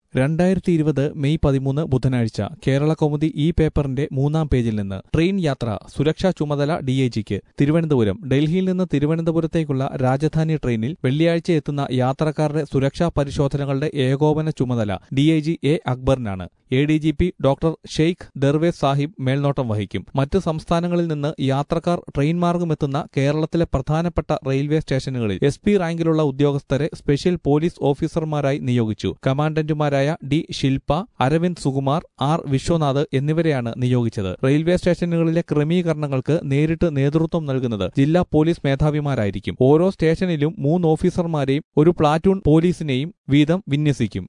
രണ്ടായിരത്തി ഇരുപത് മെയ് പതിമൂന്ന് ബുധനാഴ്ച കേരള കൗമുദി ഈ പേപ്പറിന്റെ മൂന്നാം പേജിൽ നിന്ന് ട്രെയിൻ യാത്ര സുരക്ഷാ ചുമതല ഡിഐജിക്ക് തിരുവനന്തപുരം ഡൽഹിയിൽ നിന്ന് തിരുവനന്തപുരത്തേക്കുള്ള രാജധാനി ട്രെയിനിൽ വെള്ളിയാഴ്ച എത്തുന്ന യാത്രക്കാരുടെ സുരക്ഷാ പരിശോധനകളുടെ ഏകോപന ചുമതല ഡിഐജി എ അക്ബറിനാണ് A D G P doctor Sheikh Darvesh Sahib മേൽനോട്ടം വഹിക്കും മറ്റ് സംസ്ഥാനങ്ങളിൽ നിന്ന് യാത്രക്കാർ ട്രെയിൻ മാർഗമെത്തുന്ന കേരളത്തിലെ പ്രധാനപ്പെട്ട റെയിൽവേ സ്റ്റേഷനുകളിൽ എസ് പി റാങ്കിലുള്ള ഉദ്യോഗസ്ഥരെ സ്പെഷ്യൽ പോലീസ് ഓഫീസർമാരായി നിയോഗിച്ചു കമാൻഡന്റുമാരായ ഡി ശില്പ അരവിന്ദ് സുകുമാർ ആർ വിശ്വനാഥ് എന്നിവരെയാണ് നിയോഗിച്ചത് റെയിൽവേ സ്റ്റേഷനുകളിലെ ക്രമീകരണങ്ങൾക്ക് നേരിട്ട് നേതൃത്വം നൽകുന്നത് ജില്ലാ പോലീസ് മേധാവിമാരായിരിക്കും ഓരോ സ്റ്റേഷനിലും മൂന്ന് ഓഫീസർമാരെയും ഒരു പ്ലാറ്റൂൺ പോലീസിനെയും വീതം വിന്യസിക്കും